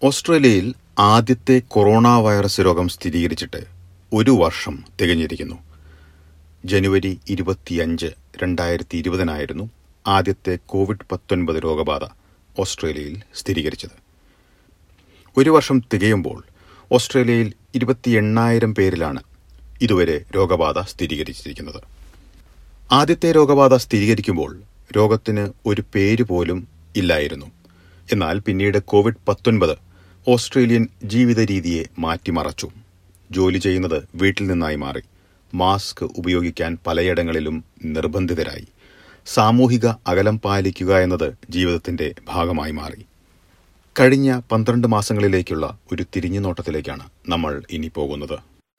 ഓസ്ട്രേലിയയിൽ ആദ്യത്തെ corona virus രോഗം സ്ഥിരീകരിച്ചിട്ട് ഒരു വർഷം തികഞ്ഞിരിക്കുന്നു ജനുവരി ഇരുപത്തിയഞ്ച് രണ്ടായിരത്തി ഇരുപതിനായിരുന്നു ആദ്യത്തെ കോവിഡ് പത്തൊൻപത് രോഗബാധ ഓസ്ട്രേലിയയിൽ സ്ഥിരീകരിച്ചത് ഒരു വർഷം തികയുമ്പോൾ ഓസ്ട്രേലിയയിൽ ഇരുപത്തി എണ്ണായിരം പേരിലാണ് ഇതുവരെ രോഗബാധ സ്ഥിരീകരിച്ചിരിക്കുന്നത് ആദ്യത്തെ രോഗബാധ സ്ഥിരീകരിക്കുമ്പോൾ രോഗത്തിന് ഒരു പേര് പോലും ഇല്ലായിരുന്നു എന്നാൽ പിന്നീട് കോവിഡ് പത്തൊൻപത് ഓസ്ട്രേലിയൻ ജീവിത രീതിയെ മാറ്റിമറച്ചു ജോലി ചെയ്യുന്നത് വീട്ടിൽ നിന്നായി മാറി മാസ്ക് ഉപയോഗിക്കാൻ പലയിടങ്ങളിലും നിർബന്ധിതരായി സാമൂഹിക അകലം പാലിക്കുക എന്നത് ജീവിതത്തിന്റെ ഭാഗമായി മാറി കഴിഞ്ഞ പന്ത്രണ്ട് മാസങ്ങളിലേക്കുള്ള ഒരു തിരിഞ്ഞുനോട്ടത്തിലേക്കാണ് നമ്മൾ ഇനി പോകുന്നത്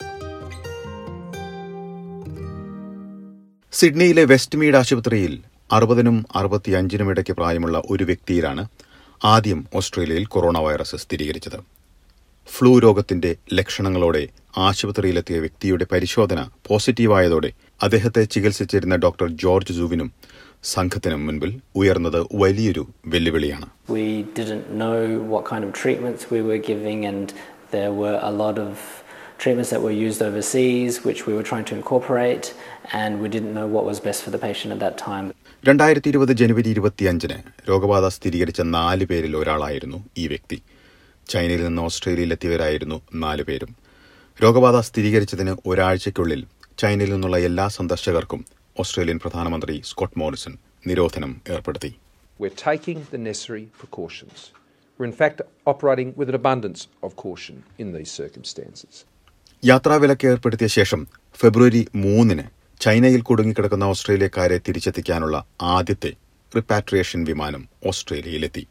സിഡ്നിയിലെ വെസ്റ്റ്മീഡ് ആശുപത്രിയിൽ അറുപതിനും അറുപത്തിയഞ്ചിനും ഇടയ്ക്ക് പ്രായമുള്ള ഒരു വ്യക്തിയിലാണ് ആദ്യം ഓസ്ട്രേലിയയിൽ കൊറോണ വൈറസ് സ്ഥിരീകരിച്ചത് ഫ്ലൂ രോഗത്തിന്റെ ലക്ഷണങ്ങളോടെ ആശുപത്രിയിലെത്തിയ വ്യക്തിയുടെ പരിശോധന പോസിറ്റീവായതോടെ അദ്ദേഹത്തെ ചികിത്സിച്ചിരുന്ന ഡോക്ടർ ജോർജ് ജൂവിനും സംഘത്തിനും മുൻപിൽ ഉയർന്നത് വലിയൊരു വെല്ലുവിളിയാണ് We didn't know what kind of treatments we were giving, and there were a lot of treatments that were used overseas, which we were trying to incorporate, and we didn't know what was best for the patient at that time. രണ്ടായിരത്തി ഇരുപത് ജനുവരി ഇരുപത്തിയഞ്ചിന് രോഗബാധ സ്ഥിരീകരിച്ച നാല് പേരിൽ ഒരാളായിരുന്നു ഈ വ്യക്തി ചൈനയിൽ നിന്ന് ഓസ്ട്രേലിയയിലെത്തിയവരായിരുന്നു നാല് പേരും രോഗബാധ സ്ഥിരീകരിച്ചതിന് ഒരാഴ്ചയ്ക്കുള്ളിൽ ചൈനയിൽ നിന്നുള്ള എല്ലാ സന്ദർശകർക്കും ഓസ്ട്രേലിയൻ പ്രധാനമന്ത്രി സ്കോട്ട് മോറിസൺ നിരോധനം ഏർപ്പെടുത്തി We're taking the necessary precautions. We're in fact operating with an abundance of caution in these circumstances. യാത്രാവിലക്ക് ഏർപ്പെടുത്തിയ ശേഷം ഫെബ്രുവരി മൂന്നിന് ചൈനയിൽ കുടുങ്ങിക്കിടക്കുന്ന ഓസ്ട്രേലിയക്കാരെ തിരിച്ചെത്തിക്കാനുള്ള ആദ്യത്തെ റിപ്പാട്രിയേഷൻ വിമാനം ഓസ്ട്രേലിയയിലെത്തി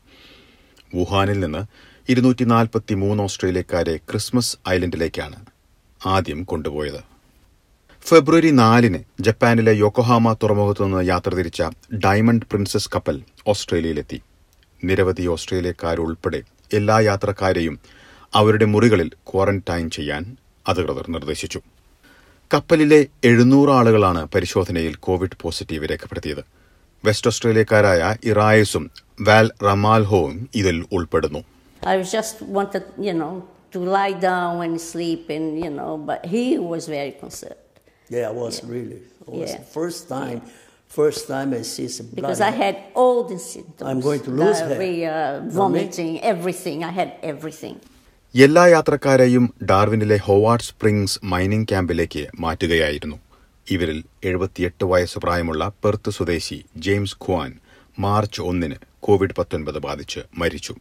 വുഹാനിൽ നിന്ന് ഇരുന്നൂറ്റി നാൽപ്പത്തി മൂന്ന് ഓസ്ട്രേലിയക്കാരെ ക്രിസ്മസ് ഐലൻഡിലേക്കാണ് ആദ്യം കൊണ്ടുപോയത് ഫെബ്രുവരി നാലിന് ജപ്പാനിലെ യോക്കോഹാമ തുറമുഖത്തു നിന്ന് യാത്ര തിരിച്ച ഡയമണ്ട് പ്രിൻസസ് കപ്പൽ ഓസ്ട്രേലിയയിലെത്തി നിരവധി ഓസ്ട്രേലിയക്കാരുൾപ്പെടെ എല്ലാ യാത്രക്കാരെയും അവരുടെ മുറികളിൽ ക്വാറന്റൈൻ ചെയ്യാൻ അധികൃതർ നിർദ്ദേശിച്ചു കപ്പലിലെ എഴുന്നൂറ് ആളുകളാണ് പരിശോധനയിൽ കോവിഡ് പോസിറ്റീവ് രേഖപ്പെടുത്തിയത് വെസ്റ്റ് ഓസ്ട്രേലിയക്കാരായ ഇറായസും വാൽ റമാൽഹോയും ഇതിൽ ഉൾപ്പെടുന്നു I just wanted, you know, to lie down and sleep, and you know, but he was very concerned Yeah, I was really. It was Yeah. the first time, first time I see some blood. because I had all the symptoms. I'm going to lose hair. diarrhea, vomiting, everything. I had everything. എല്ലാ യാത്രക്കാരെയും ഡാർവിനിലെ Howard Springs mining ക്യാമ്പിലേക്ക് മാറ്റുകയായിരുന്നു ഇവരിൽ എഴുപത്തിയെട്ട് വയസ്സ് പ്രായമുള്ള Perth സ്വദേശി ജെയിംസ് ഖ്വാൻ മാർച്ച് ഒന്നിന് കോവിഡ് പത്തൊൻപത് ബാധിച്ച് മരിച്ചു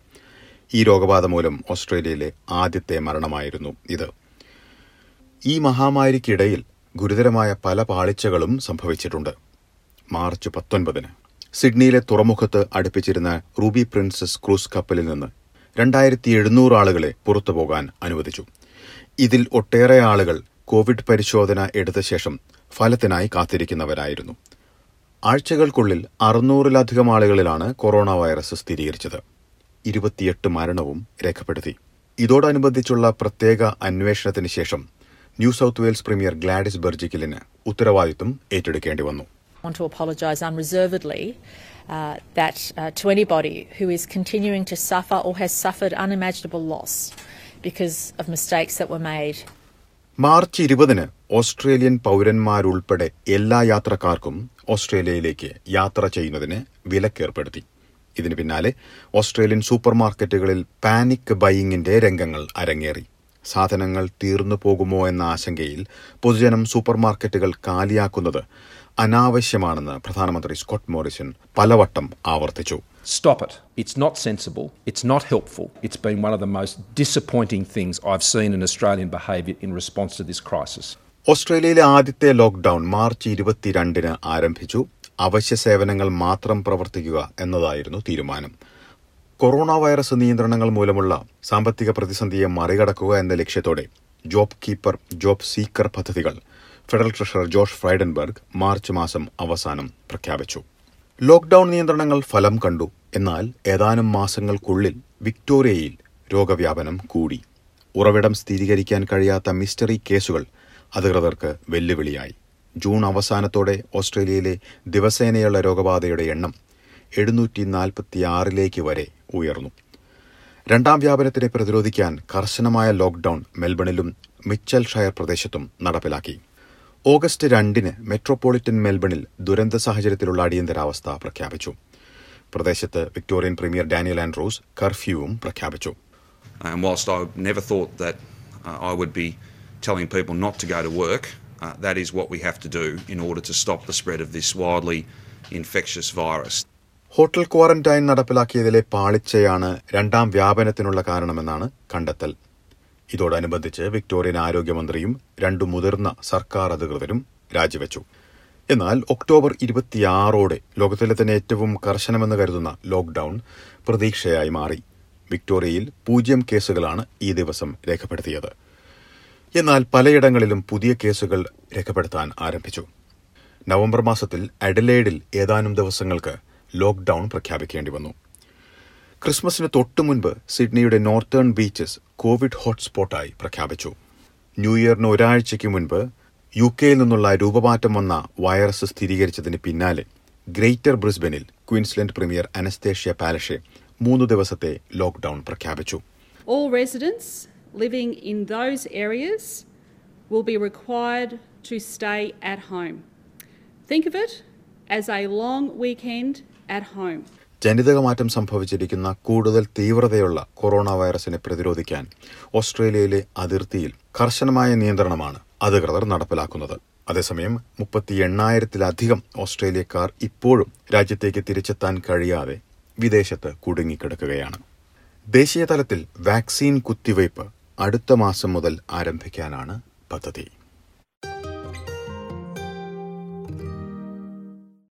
ഈ രോഗബാധ മൂലം ഓസ്ട്രേലിയയിലെ ആദ്യത്തെ മരണമായിരുന്നു ഇത് ഈ മഹാമാരിക്കിടയിൽ ഗുരുതരമായ പല പാളിച്ചകളും സംഭവിച്ചിട്ടുണ്ട് മാർച്ച് പത്തൊൻപതിന് സിഡ്നിയിലെ തുറമുഖത്ത് അടുപ്പിച്ചിരുന്ന റൂബി പ്രിൻസസ് ക്രൂസ് കപ്പലിൽ നിന്ന് രണ്ടായിരത്തി എഴുന്നൂറ് ആളുകളെ പുറത്തുപോകാൻ അനുവദിച്ചു ഇതിൽ ഒട്ടേറെ ആളുകൾ കോവിഡ് പരിശോധന എടുത്ത ശേഷം ഫലത്തിനായി കാത്തിരിക്കുന്നവരായിരുന്നു ആഴ്ചകൾക്കുള്ളിൽ അറുന്നൂറിലധികം ആളുകളിലാണ് കൊറോണ വൈറസ് സ്ഥിരീകരിച്ചത് ഇരുപത്തിയെട്ട് മരണവും രേഖപ്പെടുത്തി ഇതോടനുബന്ധിച്ചുള്ള പ്രത്യേക അന്വേഷണത്തിന് ശേഷം New South Wales premier Gladys ബെർജിക്കലിന് ഉത്തരവാദിത്വം ഏറ്റെടുക്കേണ്ടി വന്നു I want to apologise unreservedly uh, that uh, to anybody who is continuing to suffer or has suffered unimaginable loss because of mistakes that were made. March ഇരുപതിന് Australian പൌരന്മാരുൾപ്പെടെ എല്ലാ യാത്രക്കാർക്കും ഓസ്ട്രേലിയയിലേക്ക് യാത്ര ചെയ്യുന്നതിന് വിലക്കേർപ്പെടുത്തി ഇതിന് പിന്നാലെ ഓസ്ട്രേലിയൻ സൂപ്പർ മാർക്കറ്റുകളിൽ പാനിക് ബൈയിങ്ങിന്റെ രംഗങ്ങൾ അരങ്ങേറി സാധനങ്ങൾ തീർന്നു പോകുമോ എന്ന ആശങ്കയിൽ പൊതുജനം സൂപ്പർ മാർക്കറ്റുകൾ കാലിയാക്കുന്നത് അനാവശ്യമാണെന്ന് പ്രധാനമന്ത്രി സ്കോട്ട് മോറിസൺ പലവട്ടം ആവർത്തിച്ചു Stop it. It's not sensible. It's not helpful. It's been one of the most disappointing things I've seen in Australian behaviour in response to this crisis. ഓസ്ട്രേലിയയിലെ ആദ്യത്തെ ലോക്ഡൌൺ മാർച്ച് ഇരുപത്തിരണ്ടിന് ആരംഭിച്ചു അവശ്യ സേവനങ്ങൾ മാത്രം പ്രവർത്തിക്കുക എന്നതായിരുന്നു തീരുമാനം കൊറോണ വൈറസ് നിയന്ത്രണങ്ങൾ മൂലമുള്ള സാമ്പത്തിക പ്രതിസന്ധിയെ മറികടക്കുക എന്ന ലക്ഷ്യത്തോടെ ജോബ് കീപ്പർ ജോബ് സീക്കർ പദ്ധതികൾ federal treasurer Josh Frydenberg March മാസം അവസാനം പ്രഖ്യാപിച്ചു ലോക്ഡൌൺ നിയന്ത്രണങ്ങൾ ഫലം കണ്ടു എന്നാൽ ഏതാനും മാസങ്ങൾക്കുള്ളിൽ വിക്ടോറിയയിൽ രോഗവ്യാപനം കൂടി ഉറവിടം സ്ഥിരീകരിക്കാൻ കഴിയാത്ത മിസ്റ്ററി കേസുകൾ അധികൃതർക്ക് വെല്ലുവിളിയായി ജൂൺ അവസാനത്തോടെ ഓസ്ട്രേലിയയിലെ ദിവസേനയുള്ള രോഗബാധയുടെ എണ്ണം എഴുന്നൂറ്റി നാൽപ്പത്തിയാറിലേക്ക് വരെ ഉയർന്നു രണ്ടാം വ്യാപനത്തിനെ പ്രതിരോധിക്കാൻ കർശനമായ ലോക്ഡൌൺ മെൽബണിലും മിച്ചൽ ഷയർ പ്രദേശത്തും നടപ്പിലാക്കി ഓഗസ്റ്റ് രണ്ടിന് മെട്രോപൊളിറ്റൻ മെൽബണിൽ ദുരന്ത സാഹചര്യത്തിലുള്ള അടിയന്തരാവസ്ഥ പ്രഖ്യാപിച്ചു പ്രദേശത്ത് വിക്ടോറിയൻ പ്രീമിയർ ഡാനിയൽ ആൻഡ്രൂസ് കർഫ്യൂവും പ്രഖ്യാപിച്ചു And whilst I never thought that uh, I would be telling people not to go to work, uh, that is what we have to do in order to stop the spread of this wildly infectious virus. Hotel quarantine നടപ്പിലാക്കിയതിലെ പാളിച്ചയാണ് രണ്ടാം വ്യാപനത്തിനുള്ള കാരണമെന്നാണ് കണ്ടെത്തൽ ഇതോടനുബന്ധിച്ച് Victorian ആരോഗ്യമന്ത്രിയും രണ്ടു മുതിർന്ന സർക്കാർ അധികൃതരും രാജിവെച്ചു എന്നാൽ ഒക്ടോബർ ഇരുപത്തിയാറോടെ ലോകത്തിലെ തന്നെ ഏറ്റവും കർശനമെന്ന് കരുതുന്ന ലോക്ഡൌൺ പ്രതീക്ഷയായി മാറി വിക്ടോറിയയിൽ പൂജ്യം കേസുകളാണ് ഈ ദിവസം രേഖപ്പെടുത്തിയത് എന്നാൽ പലയിടങ്ങളിലും പുതിയ കേസുകൾ രേഖപ്പെടുത്താൻ ആരംഭിച്ചു നവംബർ മാസത്തിൽ അഡലേഡിൽ ഏതാനും ദിവസങ്ങൾക്ക് ലോക്ഡൌൺ പ്രഖ്യാപിക്കേണ്ടി വന്നു ക്രിസ്മസിന് തൊട്ടു മുൻപ് സിഡ്നിയുടെ നോർത്തേൺ ബീച്ചസ് കോവിഡ് ഹോട്ട്സ്പോട്ടായി പ്രഖ്യാപിച്ചു ന്യൂ ഇയറിന് ഒരാഴ്ചയ്ക്ക് മുൻപ് യു കെയിൽ നിന്നുള്ള രൂപമാറ്റം വന്ന വൈറസ് സ്ഥിരീകരിച്ചതിന് പിന്നാലെ ഗ്രേറ്റർ ബ്രിസ്ബനിൽ ക്വീൻസ്ലൻഡ് പ്രീമിയർ അനസ്തേഷ്യ പാലഷെ മൂന്ന് ദിവസത്തെ ലോക്ഡൌൺ പ്രഖ്യാപിച്ചു All residents living in those areas will be required to stay at home. Think of it as a long weekend at home. ജനിതകമാറ്റം സംഭവിച്ചിരിക്കുന്ന കൂടുതൽ തീവ്രതയുള്ള കൊറോണ വൈറസിനെ പ്രതിരോധിക്കാൻ ഓസ്ട്രേലിയയിലെ അതിർത്തിയിൽ കർശനമായ നിയന്ത്രണമാണ് അധികൃതർ നടപ്പിലാക്കുന്നത് അതേസമയം മുപ്പത്തി എണ്ണായിരത്തിലധികം ഓസ്ട്രേലിയക്കാർ ഇപ്പോഴും രാജ്യത്തേക്ക് തിരിച്ചെത്താൻ കഴിയാതെ വിദേശത്ത് കുടുങ്ങിക്കിടക്കുകയാണ് ദേശീയ തലത്തിൽ വാക്സിൻ കുത്തിവയ്പ് അടുത്ത മാസം മുതൽ ആരംഭിക്കാനാണ് പദ്ധതി